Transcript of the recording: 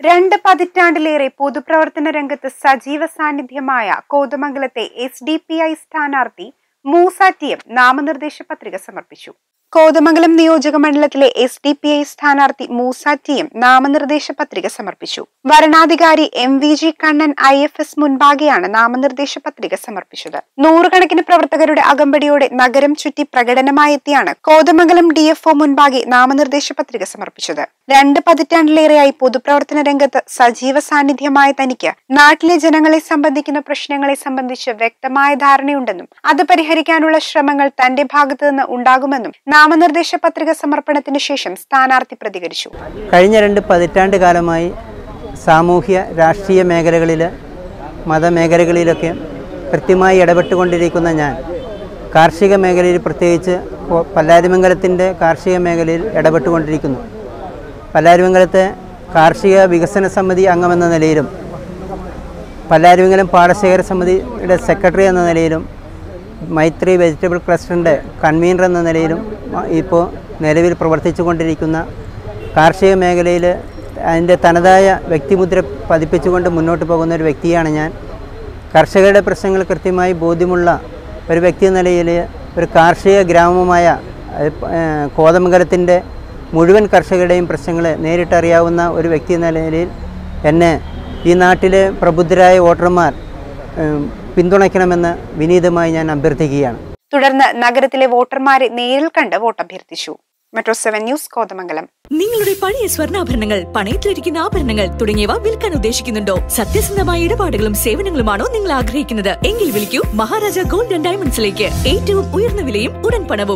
രണ്ട് പതിറ്റാണ്ടിലേറെ പൊതുപ്രവർത്തന രംഗത്ത് സജീവ സാന്നിധ്യമായ കോതമംഗലത്തെ എസ് ഡി പി ഐ സ്ഥാനാർത്ഥി മൂസ ടി എം നാമനിർദ്ദേശ പത്രിക സമർപ്പിച്ചു കോതമംഗലം നിയോജക മണ്ഡലത്തിലെ എസ് ഡി പി ഐ സ്ഥാനാർത്ഥി മൂസ ടി എം നാമനിർദ്ദേശ പത്രിക സമർപ്പിച്ചു വരണാധികാരി M V G Kannan I F S മുൻപാകെയാണ് നാമനിർദ്ദേശ പത്രിക സമർപ്പിച്ചത് നൂറുകണക്കിന് പ്രവർത്തകരുടെ അകമ്പടിയോടെ നഗരം ചുറ്റി പ്രകടനമായെത്തിയാണ് കോതമംഗലം ഡി എഫ് ഒ മുൻപാകെ നാമനിർദ്ദേശ പത്രിക സമർപ്പിച്ചത് രണ്ട് പതിറ്റാണ്ടിലേറെയായി പൊതുപ്രവർത്തന രംഗത്ത് സജീവ സാന്നിധ്യമായ തനിക്ക് നാട്ടിലെ ജനങ്ങളെ സംബന്ധിക്കുന്ന പ്രശ്നങ്ങളെ സംബന്ധിച്ച് വ്യക്തമായ ധാരണയുണ്ടെന്നും അത് പരിഹരിക്കാനുള്ള ശ്രമങ്ങൾ തന്റെ ഭാഗത്തു നിന്ന് ഉണ്ടാകുമെന്നും നാമനിർദ്ദേശ പത്രിക സമർപ്പണത്തിന് ശേഷം സ്ഥാനാർത്ഥി പ്രതികരിച്ചു കഴിഞ്ഞ രണ്ട് പതിറ്റാണ്ട് കാലമായി സാമൂഹ്യ രാഷ്ട്രീയ മേഖലകളിൽ മതമേഖലകളിലൊക്കെ കൃത്യമായി ഇടപെട്ടുകൊണ്ടിരിക്കുന്ന ഞാൻ കാർഷിക മേഖലയിൽ പ്രത്യേകിച്ച് പോ- പല്ലാരിമംഗലത്തിൻ്റെ കാർഷിക മേഖലയിൽ ഇടപെട്ടുകൊണ്ടിരിക്കുന്നു പല്ലാരിമംഗലത്തെ കാർഷിക വികസന സമിതി അംഗമെന്ന നിലയിലും പല്ലാരിമംഗലം പാടശേഖര സമിതിയുടെ സെക്രട്ടറി എന്ന നിലയിലും മൈത്രി വെജിറ്റബിൾ ക്ലസ്റ്ററിൻ്റെ കൺവീനർ എന്ന നിലയിലും ഇപ്പോൾ നിലവിൽ പ്രവർത്തിച്ചു കൊണ്ടിരിക്കുന്ന കാർഷിക മേഖലയിൽ അതിൻ്റെ തനതായ വ്യക്തിമുദ്ര പതിപ്പിച്ചുകൊണ്ട് മുന്നോട്ട് പോകുന്ന ഒരു വ്യക്തിയാണ് ഞാൻ കർഷകരുടെ പ്രശ്നങ്ങൾ കൃത്യമായി ബോധ്യമുള്ള ഒരു വ്യക്തി എന്ന നിലയിൽ ഒരു കാർഷിക ഗ്രാമമായ ഏഹ്, കോതമംഗലത്തിൻ്റെ മുഴുവൻ കർഷകരുടെയും പ്രശ്നങ്ങൾ നേരിട്ടറിയാവുന്ന ഒരു വ്യക്തി എന്ന നിലയിൽ എന്നെ ഈ നാട്ടിലെ പ്രബുദ്ധരായ വോട്ടർമാർ ഏഹ്, പിന്തുണയ്ക്കണമെന്ന് വിനീതമായി ഞാൻ അഭ്യർത്ഥിക്കുകയാണ് തുടർന്ന് നഗരത്തിലെ വോട്ടർമാരെ നേരിൽ കണ്ട് വോട്ടഭ്യർത്ഥിച്ചു മെട്രോ സെവൻ ന്യൂസ് കോതമംഗലം നിങ്ങളുടെ പഴയ സ്വർണ്ണാഭരണങ്ങൾ പണയത്തിലിരിക്കുന്ന ആഭരണങ്ങൾ തുടങ്ങിയവ വിൽക്കാൻ ഉദ്ദേശിക്കുന്നുണ്ടോ സത്യസന്ധമായ ഇടപാടുകളും സേവനങ്ങളുമാണോ നിങ്ങൾ ആഗ്രഹിക്കുന്നത് എങ്കിൽ വിളിക്കൂ മഹാരാജ ഗോൾഡ് ആൻഡ് ഡയമണ്ട്സിലേക്ക് ഏറ്റവും ഉയർന്ന വിലയും ഉടൻ പണവും